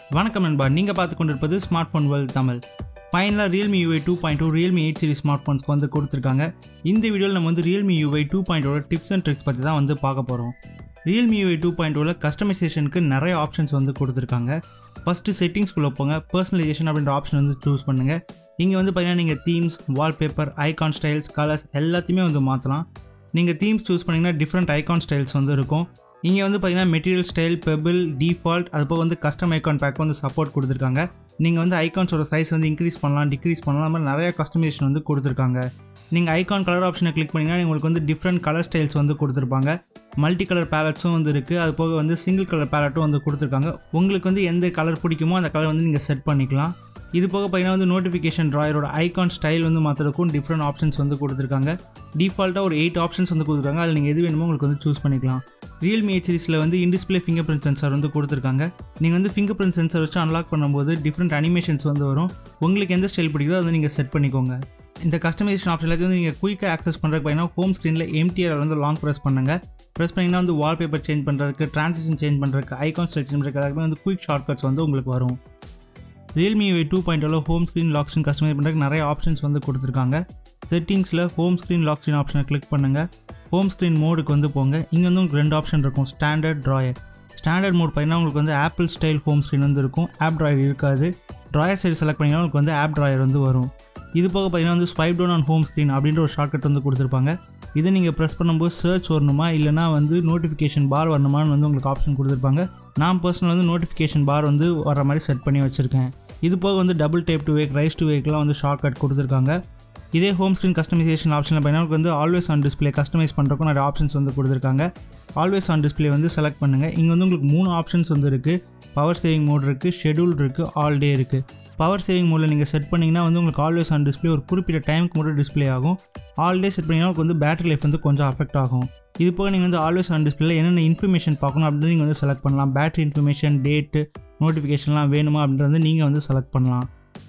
வணக்கம் நண்பா நீங்கள் பார்த்து கொண்டிருப்பது ஸ்மார்ட் ஃபோன் வேர்ல்ட் தமிழ் ஃபைனலாக Realme UI two point two Realme eight series smart ஃபோன்ஸ்க்கு வந்து கொடுத்துருக்காங்க இந்த வீடியோவில் நம்ம வந்து ரியல்மி யூஐ டூ பாயிண்டோட டிப்ஸ் அண்ட் ட்ரிக்ஸ் பற்றி தான் வந்து பார்க்க போகிறோம் ரியல்மி யூஐ டூ பாயிண்ட் கஸ்டமைசேஷனுக்கு நிறைய ஆப்ஷன்ஸ் வந்து கொடுத்துருக்காங்க ஃபஸ்ட்டு செட்டிங்ஸ்குள்ளே போங்க பர்சனலைசேஷன் அப்படின்ற ஆப்ஷன் வந்து சூஸ் பண்ணுங்கள் இங்கே வந்து பார்த்தீங்கன்னா நீங்கள் themes wallpaper icon styles colours எல்லாத்தையுமே வந்து மாற்றலாம் நீங்கள் தீம்ஸ் சூஸ் பண்ணிங்கன்னா டிஃப்ரெண்ட் ஐகான் ஸ்டைல்ஸ் வந்து இருக்கும் இங்கே வந்து பார்த்தீங்கன்னா மெட்டீரியல் ஸ்டைல் பெபிள் டிஃபால்ட் அது போக வந்து கஸ்டம் ஐகான் பேக் வந்து சப்போர்ட் கொடுத்துருக்காங்க நீங்கள் வந்து ஐகான்ஸோட சைஸ் வந்து இன்க்ரீஸ் பண்ணலாம் டிக்ரீஸ் பண்ணலாம் அந்த மாதிரி நிறைய கஸ்டமைசேஷன் வந்து கொடுத்துருக்காங்க நீங்கள் ஐகான் கலர் ஆப்ஷனை கிளிக் பண்ணிங்கன்னா உங்களுக்கு வந்து டிஃப்ரெண்ட் கலர் ஸ்டைல்ஸ் வந்து கொடுத்துருப்பாங்க மல்டி கலர் பேலட்ஸும் வந்து இருக்குது அது போக வந்து சிங்கிள் கலர் பேலட்டும் வந்து கொடுத்துருக்காங்க உங்களுக்கு வந்து எந்த கலர் பிடிக்குமோ அந்த கலர் வந்து நீங்கள் செட் பண்ணிக்கலாம் இது போக பார்த்தீங்கன்னா வந்து நோட்டிஃபிகேஷன் ட்ராயரோட ஐகான் ஸ்டைல் வந்து மாற்றுறதுக்கும் டிஃப்ரெண்ட் ஆப்ஷன்ஸ் வந்து கொடுத்துருக்காங்க டிஃபால்ட்டாக ஒரு எயிட் ஆப்ஷன்ஸ் வந்து கொடுத்துருக்காங்க அதில் நீங்கள் எது வேணுமோ உங்களுக்கு வந்து சூஸ் பண்ணிக்கலாம் ரியல்மி எயிட் சீரிஸில் வந்து இன்டிஸ்பிளே ஃபிங்கர் பிரிண்ட் சென்சார் வந்து கொடுத்துருக்காங்க நீங்கள் வந்து ஃபிங்கர் பிரிண்ட் சென்சார் வச்சு அன்லாக் பண்ணும்போது டிஃப்ரெண்ட் அனிமேஷன்ஸ் வந்து வரும் உங்களுக்கு எந்த ஸ்டைல் பிடிக்குதோ அதை நீங்கள் செட் பண்ணிக்கோங்க இந்த கஸ்டமைசேஷன் ஆப்ஷன் எல்லாத்தையும் வந்து நீங்கள் குயிக்காக ஆக்சஸ் பண்ணுறதுக்கு பார்த்தீங்கன்னா ஹோம் ஸ்க்ரீனில் எம்டிஆர் வந்து லாங் ப்ரெஸ் பண்ணுங்கள் ப்ரெஸ் பண்ணிங்கன்னா வந்து வால்பேப்பர் சேஞ்ச் பண்ணுறதுக்கு ட்ரான்சிஷன் சேஞ்ச் பண்ணுறதுக்கு ஐகான் ஸ்டைல் சேஞ்ச் பண்ணுறதுக்கு எல்லாருமே வந்து குயிக் ஷார்ட்கட்ஸ் வந்து உங்களுக்கு வரும் Realme UI two point home screen lock screen customise பண்ணுறதுக்கு நிறைய ஆப்ஷன்ஸ் வந்து கொடுத்துருக்காங்க செட்டிங்ஸில் ஹோம் ஸ்க்ரீன் லாக் ஸ்க்ரீன் ஆப்ஷனை கிளிக் பண்ணுங்கள் ஹோம் ஸ்க்ரீன் மோடுக்கு வந்து போங்க இங்கே வந்து உங்களுக்கு ரெண்டு ஆப்ஷன் இருக்கும் ஸ்டாண்டர்ட் ட்ராயர் ஸ்டாண்டர்ட் மோட் பார்த்தீங்கன்னா உங்களுக்கு வந்து ஆப்பிள் ஸ்டைல் ஹோம் ஸ்க்ரீன் வந்து இருக்கும் ஆப் ட்ராயர் இருக்காது ட்ராயர் சைடு செலக்ட் பண்ணிங்கன்னா உங்களுக்கு வந்து ஆப் ட்ராயர் வந்து வரும் இது போக பார்த்தீங்கன்னா வந்து swipe down on home screen அப்படின்ற ஒரு ஷார்ட்கட் வந்து கொடுத்துருப்பாங்க இதை நீங்கள் ப்ரெஸ் பண்ணும்போது சர்ச் வரணுமா இல்லைனா வந்து நோட்டிஃபிகேஷன் பார் வரணுமான்னு வந்து உங்களுக்கு ஆப்ஷன் கொடுத்துருப்பாங்க நான் பர்சனல் வந்து நோட்டிஃபிகேஷன் பார் வந்து வர மாதிரி செட் பண்ணி வச்சுருக்கேன் இது போக வந்து double tap to wake raise to வேக்லாம் வந்து ஷார்ட்கட் கொடுத்துருக்காங்க இதே ஹோம் ஸ்க்ரீன் கஸ்டமைசேஷன் ஆப்ஷனில் பார்த்தீங்கன்னா வந்து ஆல்வேஸ் ஆன் டிஸ்பிளே கஸ்டமைஸ் பண்ணுறக்கும் நிறைய ஆப்ஷன்ஸ் வந்து கொடுத்துருக்காங்க ஆல்வேஸ் ஆன் டிஸ்பிளே வந்து செலக்ட் பண்ணுங்கள் இங்கே வந்து உங்களுக்கு மூணு ஆப்ஷன்ஸ் வந்து இருக்குது பவர் சேவிங் மோட் இருக்குது ஷெடியூல் இருக்குது ஆல் டே இருக்குது பவர் சேவிங் மோடில் நீங்கள் செட் பண்ணிங்கன்னா வந்து உங்களுக்கு ஆல்வேஸ் ஆன் டிஸ்பிளே ஒரு குறிப்பிட்ட டைமுக்கு மட்டும் டிஸ்பிளே ஆகும் ஆல் டே செட் பண்ணிங்கன்னா உங்களுக்கு வந்து பேட்டரி லைஃப் வந்து கொஞ்சம் அஃபெக்ட் ஆகும் இது போக நீங்கள் வந்து ஆல்வேஸ் ஆன் டிஸ்பிளே என்னென்ன இன்ஃபர்மேஷன் பார்க்கணும் அப்படின்னு நீங்கள் வந்து செலக்ட் பண்ணலாம் பேட்டரி இன்ஃபர்மேஷன் டேட்டு நோட்டிஃபிகேஷன்லாம் வேணுமா அப்படின்றது நீங்கள் வந்து செலக்ட் பண்ணலாம்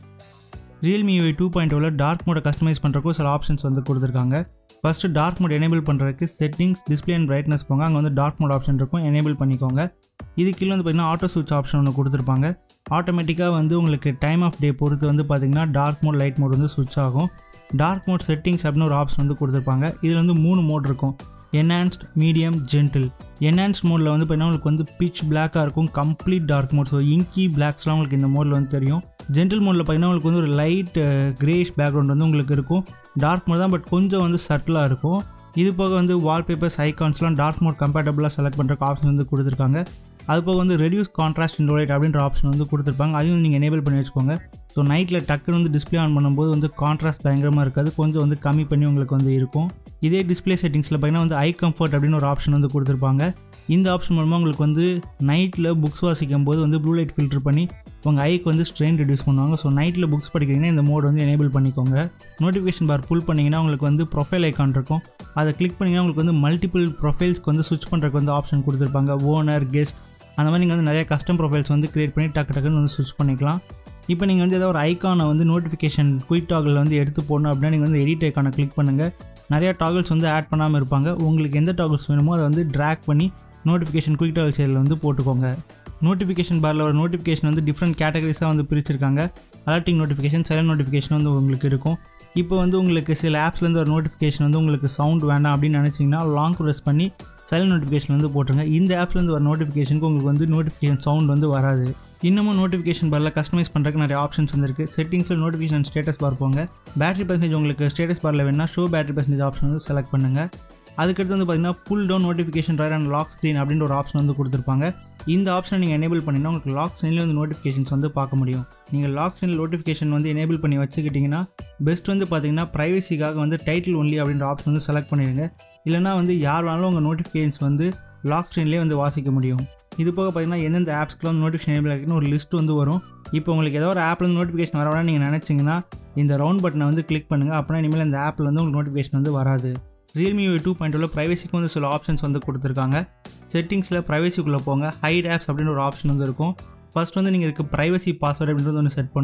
ரியல்மி யூஐ டூ பாயிண்ட் ஓவில் டார்க் மோடை கஸ்டமைஸ் பண்ணுறக்கும் சில ஆப்ஷன்ஸ் வந்து கொடுத்துருக்காங்க ஃபஸ்ட்டு டார்க் மோட் எனேபிள் பண்ணுறதுக்கு செட்டிங்ஸ் டிஸ்பிளே அண்ட் பிரைட்னஸ் போங்க அங்கே வந்து டார்க் மோட் ஆப்ஷன் இருக்கும் எனேபிள் பண்ணிக்கோங்க இது கீழே வந்து பார்த்திங்கன்னா ஆட்டோ சுவிட்ச் ஆப்ஷன் ஒன்று கொடுத்துருப்பாங்க ஆட்டோமேட்டிக்காக வந்து உங்களுக்கு டைம் ஆஃப் டே பொறுத்து வந்து பார்த்திங்கன்னா டார்க் மோட் லைட் மோட் வந்து சுவிட்ச் ஆகும் டார்க் மோட் செட்டிங்ஸ் அப்படின்னு ஒரு ஆப்ஷன் வந்து கொடுத்துருப்பாங்க இதில் வந்து மூணு மோட் இருக்கும் என்ஹான்ஸ்ட் மீடியம் ஜென்டில் என்ஹான்ஸ்ட் மோடில் வந்து பார்த்தீங்கன்னா உங்களுக்கு வந்து பிச் பிளாக்காக இருக்கும் கம்ப்ளீட் டார்க் மோட் ஸோ இங்கி பிளாக்ஸ்லாம் உங்களுக்கு இந்த மோடில் வந்து தெரியும் ஜென்டில் மோடில் பார்த்தீங்கன்னா உங்களுக்கு வந்து ஒரு லைட் கிரேஷ் பேக்ரவுண்ட் வந்து உங்களுக்கு இருக்கும் டார்க் மோட் தான் பட் கொஞ்சம் வந்து சட்டிலாக இருக்கும் இது போக வந்து வால்பேப்பர்ஸ் ஐகான்ஸ்லாம் டார்க் மோட் கம்பேட்டபிளாக செலக்ட் பண்ணுறக்கு ஆப்ஷன் வந்து கொடுத்துருக்காங்க அது போக வந்து ரெடியூஸ் கான்ட்ராஸ்ட் இன்டோலைட் அப்படின்ற ஆப்ஷன் வந்து கொடுத்துருப்பாங்க அதையும் நீங்கள் எனேபிள் பண்ணி வச்சுக்கோங்க ஸோ நைட்டில் டக்குன்னு வந்து டிஸ்பிளே ஆன் பண்ணும்போது வந்து கான்ட்ராஸ்ட் பயங்கரமாக இருக்காது கொஞ்சம் வந்து கம்மி பண்ணி உங்களுக்கு வந்து இருக்கும் இதே டிஸ்பிளே செட்டிங்ஸில் பார்த்தீங்கன்னா வந்து ஐ கம்ஃபர்ட் அப்படின்னு ஒரு ஆப்ஷன் வந்து கொடுத்துருப்பாங்க இந்த ஆப்ஷன் மூலமாக உங்களுக்கு வந்து நைட்டில் புக்ஸ் வாசிக்கும் போது வந்து ப்ளூ லைட் ஃபில்டர் பண்ணி உங்கள் ஐக்கு வந்து ஸ்ட்ரெயின் ரெடியூஸ் பண்ணுவாங்க ஸோ நைட்டில் புக்ஸ் படிக்கிறீங்கன்னா இந்த மோட் வந்து எனேபிள் பண்ணிக்கோங்க நோட்டிஃபிகேஷன் பார் புல் பண்ணிங்கன்னா உங்களுக்கு வந்து ப்ரொஃபைல் ஐக்கான் இருக்கும் அதை கிளிக் பண்ணிங்கன்னா உங்களுக்கு வந்து மல்டிபிள் ப்ரொஃபைல்ஸ்க்கு வந்து ஸ்விட்ச் பண்ணுறதுக்கு வந்து ஆப்ஷன் கொடுத்துருப்பாங்க ஓனர் கெஸ்ட் அந்த மாதிரி நீங்கள் வந்து நிறைய கஸ்டம் ப்ரொஃபைல்ஸ் வந்து க்ரியேட் பண்ணி டக்கு டக்குன்னு வந்து ஸ்விட்ச் பண்ணிக்கலாம் இப்போ நீங்கள் வந்து ஏதாவது ஒரு ஐக்கானை வந்து நோட்டிஃபிகேஷன் குயிக் டாகில் வந்து எடுத்து போடணும் அப்படின்னா நீங்கள் வந்து எடிட் ஐக்கானை கிளிக் பண்ணுங்கள் நிறையா டாகிள்ஸ் வந்து ஆட் பண்ணாமல் இருப்பாங்க உங்களுக்கு எந்த டாகிள்ஸ் வேணுமோ அதை வந்து ட்ராக் பண்ணி நோட்டிஃபிகேஷன் குயிக் டாகிள் சைடில் வந்து போட்டுக்கோங்க நோட்டிஃபிகேஷன் பாரில் ஒரு நோட்டிஃபிகேஷன் வந்து டிஃப்ரெண்ட் கேட்டகரிஸாக வந்து பிரிச்சிருக்காங்க அலர்ட்டிங் நோட்டிஃபிகேஷன் சைலண்ட் நோட்டிஃபிகேஷன் வந்து உங்களுக்கு இருக்கும் இப்போ வந்து உங்களுக்கு சில ஆப்ஸ்லேருந்து ஒரு நோட்டிஃபிகேஷன் வந்து உங்களுக்கு சவுண்ட் வேண்டாம் அப்படின்னு நினச்சிங்கன்னா லாங் ப்ரெஸ் பண்ணி சைலண்ட் நோட்டிஃபிகேஷன் வந்து போட்டுருங்க இந்த ஆப்ஸ்லேருந்து வர நோட்டிஃபிகேஷனுக்கு உங்களுக்கு வந்து நோட்டிஃபிகேஷன் சவுண்ட் வந்து வராது இன்னமும் நோட்டிஃபிகேஷன் பாரில் கஸ்டமைஸ் பண்ணுறதுக்கு நிறைய ஆப்ஷன்ஸ் வந்துருக்கு செட்டிங்ஸில் நோட்டிஃபிகேஷன் ஸ்டேட்டஸ் பார் போங்க பேட்டரி பர்சன்டேஜ் உங்களுக்கு ஸ்டேட்டஸ் பாரில் வேணால் ஷோ பேட்டரி பர்சன்டேஜ் ஆப்ஷன் வந்து செலக்ட் பண்ணுங்கள் அதுக்கடுத்து வந்து பார்த்தீங்கன்னா pull down notification drawer and lock screen அப்படின்ற ஒரு ஆப்ஷன் வந்து கொடுத்துருப்பாங்க இந்த ஆப்ஷனை நீங்கள் எனேபிள் பண்ணிங்கன்னா உங்களுக்கு லாக் ஸ்க்ரீனில் வந்து நோட்டிஃபிகேஷன்ஸ் வந்து பார்க்க முடியும் நீங்கள் லாக் ஸ்க்ரீன் நோட்டிஃபிகேஷன் வந்து எனேபிள் பண்ணி வச்சுக்கிட்டிங்கன்னா பெஸ்ட் வந்து பார்த்தீங்கன்னா ப்ரைவசிக்காக வந்து டைட்டில் ஒன்லி அப்படின்ற ஆப்ஷன் வந்து செலக்ட் பண்ணிடுங்க இல்லைனா வந்து யார் வேணாலும் உங்கள் நோட்டிஃபிகேஷன்ஸ் வந்து லாக் ஸ்க்ரீன்லேயே வந்து வாசிக்க முடியும் இது போக பார்த்தீங்கன்னா எந்தெந்த ஆப்ஸ்க்குலாம் நோட்டிஃபிகேஷன் எனேபிள் ஆகிருக்குன்னு ஒரு லிஸ்ட் வந்து வரும் இப்போ உங்களுக்கு ஏதோ ஒரு ஆப்லேருந்து நோட்டிஃபிகேஷன் வர வேணாம் நீங்கள் நினச்சிங்கன்னா இந்த ரவுண்ட் பட்டனை வந்து கிளிக் பண்ணுங்கள் அப்படின்னா இனிமேல் இந்த ஆப்பில் வந்து உங்களுக்கு நோட்டிஃபிகேஷன் வந்து வராது ரியல்மி யூ டூ பாயிண்ட் உள்ள ப்ரைவசிக்கு வந்து சில ஆப்ஷன்ஸ் வந்து கொடுத்துருக்காங்க செட்டிங்ஸில் ப்ரைவசிக்குள்ளே போங்க ஹைட் ஆப்ஸ் அப்படின்னு ஒரு ஆப்ஷன் வந்து இருக்கும் ஃபஸ்ட் வந்து நீங்கள் இதுக்கு ப்ரைவசி பாஸ்வேர்டு அப்படின்றது ஒன்று செட் பண்ணணும்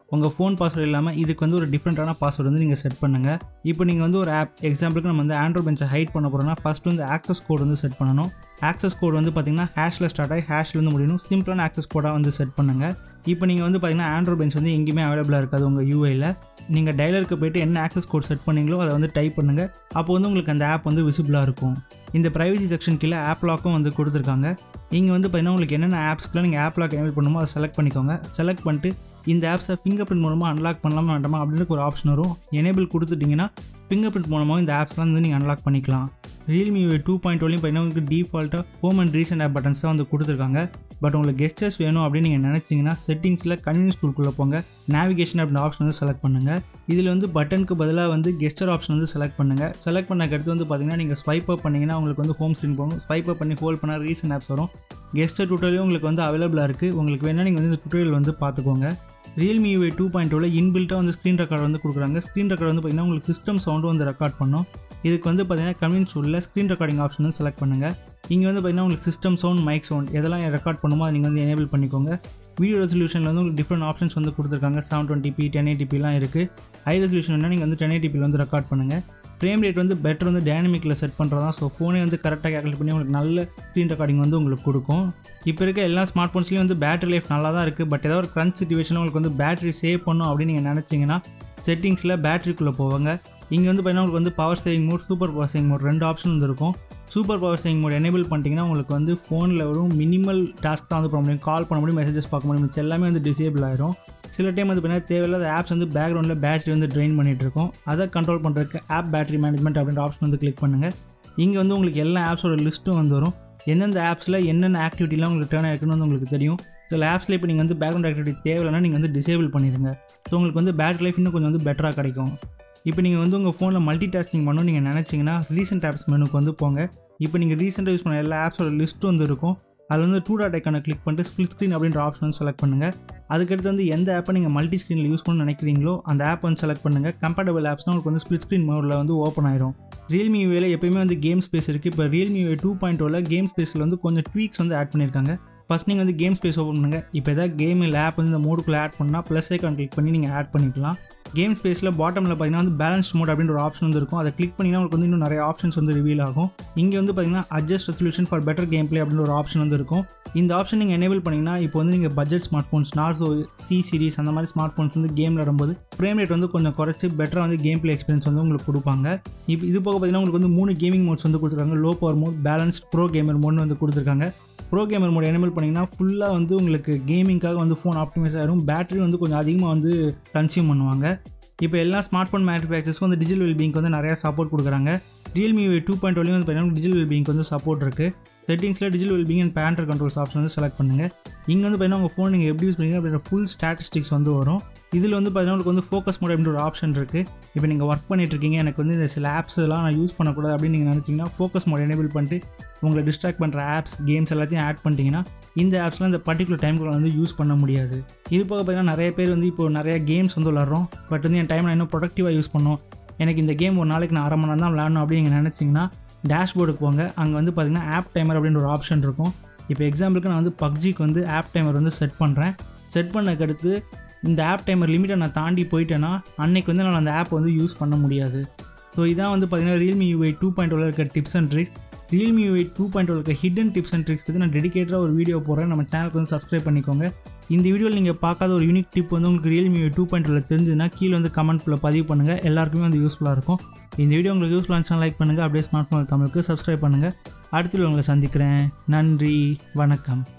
உங்கள் ஃபோன் பாஸ்வேர்டு இல்லாமல் இதுக்கு வந்து ஒரு டிஃப்ரெண்ட்டான பாஸ்வேர்டு வந்து நீங்கள் செட் பண்ணுங்கள் இப்போ நீங்கள் வந்து ஒரு ஆப் எக்ஸாம்பிளுக்கு நம்ம வந்து ஆண்ட்ராய்ட் பெஞ்சை ஹைட் பண்ண போகிறோம்னா ஃபஸ்ட்டு வந்து ஆக்சஸ் கோட் வந்து செட் பண்ணணும் ஆக்சஸ் கோட் வந்து பார்த்தீங்கன்னா ஹேஷில் ஸ்டார்ட் ஆகி ஹேஷ்லேருந்து முடியணும் சிம்பிளான ஆக்சஸ் கோடாக வந்து செட் பண்ணுங்கள் இப்போ நீங்கள் வந்து பார்த்தீங்கன்னா ஆண்ட்ராய்ட் பெஞ்ச் வந்து எங்கேயுமே அவைலபிளாக இருக்காது உங்கள் யூஐயில் நீங்கள் டைலருக்கு போயிட்டு என்ன ஆக்சஸ் கோட் செட் பண்ணீங்களோ அதை வந்து டைப் பண்ணுங்கள் அப்போ வந்து உங்களுக்கு அந்த ஆப் வந்து விசிபிளாக இருக்கும் இந்த ப்ரைவசி செக்ஷன் கீழே ஆப் லாக்கும் வந்து கொடுத்துருக்காங்க இங்கே வந்து பார்த்தீங்கன்னா உங்களுக்கு என்னென்ன ஆப்ஸ்க்குலாம் நீங்கள் ஆப் லாக் எனேபிள் பண்ணுமோ அதை செலக்ட் பண்ணிக்கோங்க செலக்ட் பண்ணிட்டு இந்த ஆப்ஸை ஃபிங்கர் பிரிண்ட் மூலமாக அன்லாக் பண்ணலாமா வேண்டாமா அப்படின்னு ஒரு ஆப்ஷன் வரும் எனேபிள் கொடுத்துட்டிங்கன்னா ஃபிங்கர் பிரிண்ட் மூலமாக இந்த ஆப்ஸ்லாம் வந்து நீங்கள் அன்லாக் பண்ணிக்கலாம் ரியல்மி டூ பாயிண்ட் ஒன்லையும் பார்த்தீங்கன்னா உங்களுக்கு டிஃபால்ட்டாக home and recent app buttons தான் வந்து கொடுத்துருக்காங்க பட் உங்களுக்கு கெஸ்டர்ஸ் வேணும் அப்படின்னு நீங்கள் நினச்சிங்கன்னா செட்டிங்ஸில் கன்வீனியன்ஸ் டூல்குள்ளே போங்க நேவிகேஷன் அப்படின்ற ஆப்ஷன் வந்து செலக்ட் பண்ணுங்கள் இதில் வந்து பட்டனுக்கு பதிலாக வந்து கெஸ்டர் ஆப்ஷன் வந்து செலக்ட் பண்ணுங்கள் செலக்ட் பண்ண அடுத்து வந்து பார்த்தீங்கன்னா நீங்கள் ஸ்வைப் அப் பண்ணிங்கன்னா உங்களுக்கு வந்து ஹோம் ஸ்க்ரீன் போகும் ஸ்வைப் அப் பண்ணி ஹோல்ட் பண்ணால் ரீசெண்ட் ஆப்ஸ் வரும் கெஸ்டர் டுட்டோரியல் உங்களுக்கு வந்து அவைலபிளாக இருக்குது உங்களுக்கு வேணால் நீங்கள் வந்து இந்த டுட்டோரியல் வந்து பார்த்துக்கோங்க ரியல்மி யூஏ டூ பாயிண்ட் டூவில் இன்பில்ட்டாக வந்து ஸ்க்ரீன் ரெக்கார்ட் வந்து கொடுக்குறாங்க ஸ்க்ரீன் ரெக்கார்ட் வந்து பார்த்தீங்கன்னா உங்களுக்கு சிஸ்டம் சவுண்டும் வந்து ரெக்கார்ட் பண்ணும் இதுக்கு வந்து பார்த்தீங்கன்னா கன்வீன்ஸ் உள்ள ஸ்க்ரீன் ரெக்கார்டிங் ஆப்ஷன் வந்து செலக்ட் பண்ணுங்கள் இங்கே வந்து பார்த்தீங்கன்னா உங்களுக்கு சிஸ்டம் சவுண்ட் மைக் சவுண்ட் எதெல்லாம் ரெக்கார்ட் பண்ணுமோ அதை நீங்கள் வந்து எனேபிள் பண்ணிக்கோங்க வீடியோ ரெசல்யூஷனில் வந்து உங்களுக்கு டிஃப்ரெண்ட் ஆப்ஷன்ஸ் வந்து கொடுத்துருக்காங்க செவன் டுவெண்ட்டி பி டென் எயிட்டிபிலாம் இருக்குது ஹை ரெசல்யூஷன் வேணால் நீங்கள் வந்து டென் எயிட்டிபியில் வந்து ரெக்கார்ட் பண்ணுங்கள் ஃப்ரேம் ரேட் வந்து பெட்டர் வந்து டைனமிக்கில் செட் பண்ணுறதா ஸோ ஃபோனே வந்து கரெக்டாக கேல்குலேட் பண்ணி உங்களுக்கு நல்ல ஸ்க்ரீன் ரெக்கார்டிங் வந்து உங்களுக்கு கொடுக்கும் இப்போ இருக்க எல்லா ஸ்மார்ட் ஃபோன்ஸ்லேயும் வந்து பேட்டரி லைஃப் நல்லா தான் இருக்குது பட் ஏதாவது ஒரு க்ரன்ச் சுச்சுவேஷனில் உங்களுக்கு வந்து பேட்டரி சேவ் பண்ணும் அப்படின்னு நீங்கள் நினச்சிங்கன்னா செட்டிங்ஸில் பேட்டரிக்குள்ளே போவாங்க இங்கே வந்து பார்த்தீங்கன்னா உங்களுக்கு வந்து power saving mode super power saving mode ரெண்டு ஆப்ஷன் வந்து இருக்கும் super power saving mode enable பண்ணிட்டீங்கன்னா உங்களுக்கு வந்து ஃபோனில் வரும் மினிமல் டாஸ்க் தான் வந்து பண்ண முடியும் கால் பண்ண முடியும் மெசேஜஸ் பார்க்க முடியும் மிச்சம் எல்லாமே வந்து டிசேபிள் ஆயிரும் சில டைம் வந்து பார்த்தீங்கன்னா தேவையில்லாத ஆப்ஸ் வந்து பேக்ரவுண்டில் பேட்டரி வந்து ட்ரெயின் பண்ணிகிட்டு இருக்கும் அதை கண்ட்ரோல் பண்ணுறதுக்கு ஆப் பேட்டரி மேனேஜ்மெண்ட் அப்படின்ற ஆப்ஷன் வந்து கிளிக் பண்ணுங்கள் இங்கே வந்து உங்களுக்கு எல்லா ஆப்ஸோட லிஸ்ட்டும் வந்து வரும் எந்தெந்த ஆப்ஸில் என்னென்ன ஆக்டிவிட்டிலாம் உங்களுக்கு டேர்ன் ஆகிருக்குன்னு வந்து உங்களுக்கு தெரியும் சில ஆப்ஸில் இப்போ நீங்கள் வந்து பேக்ரவுண்ட் ஆக்டிவிட்டி தேவையில்லைனா நீங்கள் வந்து டிசேபிள் பண்ணிடுங்க ஸோ உங்களுக்கு வந்து பேட்டரி லைஃப் இன்னும் கொஞ்சம் வந்து பெட்டராக கிடைக்கும் இப்போ நீங்கள் வந்து உங்கள் ஃபோனில் மல்டி டாஸ்கிங் பண்ணணும் நீங்கள் நினச்சிங்கன்னா ரீசெண்ட் ஆப்ஸ் மெனுக்கு வந்து போங்க இப்போ நீங்கள் ரீசெண்டாக யூஸ் பண்ண எல்லா ஆப்ஸோட லிஸ்ட்டும் வந்து இருக்கும் அதில் வந்து டூ டாட் ஐக்கானை கிளிக் பண்ணிட்டு ஸ்பிளிட் ஸ்க்ரீன் அப்படின்ற ஆப்ஷன் வந்து செலக்ட் பண்ணுங்கள் அதுக்கடுத்து வந்து எந்த ஆப்பை நீங்கள் மல்டி ஸ்க்ரீனில் யூஸ் பண்ண நினைக்கிறீங்களோ அந்த ஆப் வந்து செலக்ட் பண்ணுங்கள் கம்பேட்டபிள் ஆப்ஸ்னால் உங்களுக்கு வந்து ஸ்பிளிட் ஸ்க்ரீன் மோடில் வந்து ஓப்பன் ஆயிரும் ரியல்மி யூஏல எப்பயுமே வந்து கேம் ஸ்பேஸ் இருக்குது இப்போ ரியல்மி யூஏ டூ பாயிண்ட் ஓவில் கேம் ஸ்பேஸில் வந்து கொஞ்சம் ட்வீக்ஸ் வந்து ஆட் பண்ணியிருக்காங்க ஃபஸ்ட் நீங்கள் வந்து கேம் ஸ்பேஸ் ஓப்பன் பண்ணுங்கள் இப்போ எதாவது கேம் இல்லை ஆப் வந்து இந்த மோடுக்குள்ளே ஆட் பண்ணால் ப்ளஸ் ஐக்கான் கிளிக் பண்ணி நீங்கள் ஆட் பண்ணிக்கலாம் கேம் ஸ்பேஸில் பாட்டமில் பார்த்தீங்கன்னா வந்து பேலன்ஸ் மோட் அப்படின்ற ஒரு ஆப்ஷன் வந்து இருக்கும் அதை கிளிக் பண்ணிங்கன்னா உங்களுக்கு வந்து இன்னும் நிறைய ஆப்ஷன்ஸ் வந்து ரிவீல் ஆகும் இங்கே வந்து பார்த்தீங்கன்னா adjust resolution for better gameplay அப்படின்ற ஒரு ஆப்ஷன் வந்து இருக்கும் இந்த ஆப்ஷன் நீங்கள் எனேபிள் பண்ணிங்கன்னா இப்போ வந்து நீங்கள் budget smart phones Narzo C series அந்த மாதிரி ஸ்மார்ட் ஃபோன்ஸ் வந்து கேம் விளாடும்போது ஃப்ரேம் ரேட் வந்து கொஞ்சம் குறைச்சி பெட்டராக வந்து கேம் பிளே எக்ஸ்பீரியன்ஸ் வந்து உங்களுக்கு கொடுப்பாங்க இப்போ இது போக பார்த்தீங்கன்னா உங்களுக்கு வந்து மூணு கேமிங் மோட்ஸ் வந்து கொடுத்துருக்காங்க low power mode balanced pro gamer மோட்னு வந்து கொடுத்துருக்காங்க ப்ரோ கேமர் மோட் எனேபிள் பண்ணிங்கன்னா ஃபுல்லாக வந்து உங்களுக்கு கேமிங்காக வந்து ஃபோன் ஆப்டிமைஸ் ஆகிரும் பேட்டரி வந்து கொஞ்சம் அதிகமாக வந்து கன்சியூம் பண்ணுவாங்க இப்போ எல்லா ஸ்மார்ட் ஃபோன் மேனுஃபேக்சர்ஸ்க்கும் வந்து டிஜிட்டல் வெல்பீங்க்கு வந்து நிறையா சப்போர்ட் கொடுக்குறாங்க ரியல்மி டூ பாயிண்ட் ஒன்லையும் வந்து பார்த்தீங்கன்னா டிஜிட்டல் வெல்பீங்க்கு வந்து சப்போர்ட் இருக்குது செட்டிங்ஸில் digital wellbeing and parental controls option வந்து செலக்ட் பண்ணுங்கள் இங்கே வந்து பார்த்தீங்கன்னா உங்கள் ஃபோன் நீங்கள் எப்படி யூஸ் பண்ணுறீங்க அப்படின்ற ஃபுல் ஸ்டாட்டிஸ்டிக்ஸ் வந்து வரும் இதில் வந்து பார்த்தீங்கன்னா உங்களுக்கு வந்து ஃபோக்கஸ் மோட் அப்படின்ற ஒரு ஆப்ஷன் இருக்குது இப்போ நீங்கள் ஒர்க் பண்ணிட்டு இருக்கீங்க எனக்கு வந்து இந்த சில ஆப்ஸ் எல்லாம் நான் யூஸ் பண்ணக்கூடாது அப்படின்னு நீங்கள் நினச்சிங்கன்னா ஃபோக்கஸ் மோட் எனேபிள் பண்ணிட்டு உங்களை டிஸ்ட்ராக்ட் பண்ணுற ஆப்ஸ் கேம்ஸ் எல்லாத்தையும் ஆட் பண்ணிட்டீங்கன்னா இந்த ஆப்ஸ்லாம் இந்த பர்டிகுலர் டைமுக்குள்ள வந்து யூஸ் பண்ண முடியாது இது போக பார்த்தீங்கன்னா நிறைய பேர் வந்து இப்போ நிறைய கேம்ஸ் வந்து விளாட்றோம் பட் வந்து என் டைம் நான் இன்னும் ப்ரொடக்டிவாக யூஸ் பண்ணணும் எனக்கு இந்த கேம் ஒரு நாளைக்கு நான் அரை மணி நேரம் தான் விளாடணும் அப்படின்னு நீங்கள் நினச்சிங்கன்னா டேஷ்போர்டுக்கு போங்க அங்கே வந்து பார்த்தீங்கன்னா ஆப் டைமர் அப்படின்ற ஒரு ஆப்ஷன் இருக்கும் இப்போ எக்ஸாம்பிளுக்கு நான் வந்து பப்ஜிக்கு வந்து ஆப் டைமர் வந்து செட் பண்ணுறேன் செட் பண்ணக்கடுத்து இந்த ஆப் டைமர் லிமிட்டை நான் தாண்டி போயிட்டேன்னா அன்னைக்கு வந்து நான் அந்த ஆப் வந்து யூஸ் பண்ண முடியாது ஸோ இதான் வந்து பார்த்தீங்கன்னா ரியல்மி யூஐ டூ பாயிண்ட் இருக்க tips and tricks Realme UI two point இருக்க ஹிடன் டிப்ஸ் அண்ட் ட்ரிக்ஸ் பற்றி நான் டெடிக்கேட்டடாக ஒரு வீடியோ போடுறேன் நம்ம சேனலுக்கு வந்து சப்ஸ்கிரைப் பண்ணிக்கோங்க இந்த வீடியோவில் நீங்கள் பார்க்காத ஒரு யூனிக் டிப் வந்து உங்களுக்கு ரியல்மி யூஐ டூ பாயிண்ட் தெரிஞ்சதுன்னா கீழே வந்து கமெண்ட்டில் பதிவு பண்ணுங்கள் எல்லாருக்குமே வந்து யூஸ்ஃபுல்லாக இருக்கும் இந்த வீடியோ உங்களுக்கு யூஸ்ஃபுல்லாக இருந்துச்சுன்னா லைக் பண்ணுங்கள் அப்படியே ஸ்மார்ட் ஃபோன் தமிழுக்கு சப்ஸ்கிரைப் பண்ணுங்கள் அடுத்த உங்களை சந்திக்கிறேன் நன்றி வணக்கம்